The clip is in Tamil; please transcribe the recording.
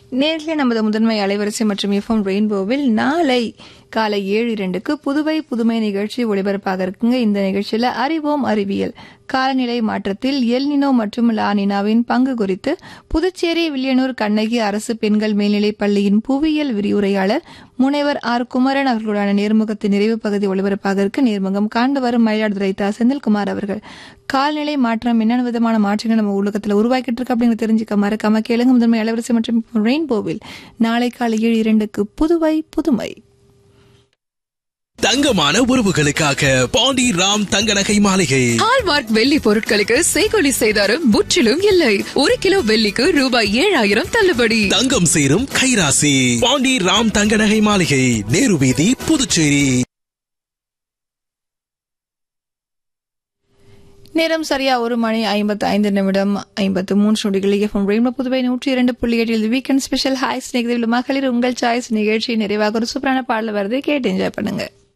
நேரிலே நமது முதன்மை அலைவரிசை மற்றும் எஃப்எம் ரெயின்போவில் நாளை காலை ஏழு இரண்டுக்கு புதுவை புதுமை நிகழ்ச்சி ஒளிபரப்பாக இருக்குங்க இந்த நிகழ்ச்சியில அறிவோம் அறிவியல் காலநிலை மாற்றத்தில் எல்னினோ மற்றும் லானினாவின் பங்கு குறித்து புதுச்சேரி வில்லியனூர் கண்ணகி அரசு பெண்கள் மேல்நிலைப் பள்ளியின் புவியியல் விரிவுரையாளர் முனைவர் ஆர் குமரன் அவர்களுடான நேர்முகத்தின் நிறைவு பகுதி ஒளிபரப்பாக இருக்கு நேர்முகம் காண்டு வரும் மயிலாடுதுறை தா செந்தில்குமார் அவர்கள் கால்நிலை மாற்றம் என்னென்ன விதமான மாற்றங்கள் நம்ம உலகத்தில் உருவாக்கிட்டு இருக்கு அப்படிங்கிறது தெரிஞ்சுக்க மறக்காம கேளுங்க முதன்மை அலைவரிசை மற்றும் ரெயின்போவில் நாளை காலை ஏழு இரண்டுக்கு புதுவை புதுமை தங்கமான உறவுகளுக்காக பாண்டி ராம் தங்க நகை மாளிகை ஹால்மார்க் வெள்ளி பொருட்களுக்கு செய்கொலி செய்தாரும் முற்றிலும் இல்லை ஒரு கிலோ வெள்ளிக்கு ரூபாய் ஏழாயிரம் தள்ளுபடி தங்கம் சேரும் கைராசி பாண்டி ராம் தங்க நகை மாளிகை நேரு வீதி புதுச்சேரி நேரம் சரியா ஒரு மணி ஐம்பத்து ஐந்து நிமிடம் ஐம்பத்து மூன்று நொடிகள் எஃப்எம் ரெயின்போ புதுவை நூற்றி இரண்டு புள்ளி எட்டில் வீக்கெண்ட் ஸ்பெஷல் ஹாய் ஸ்நேகிதில் மகளிர் உங்கள் சாய்ஸ் நிகழ்ச்சி நிறைவாக ஒரு சூப்பரான பாடல் வருது கேட்டு என்ஜாய் பண்ணுங்க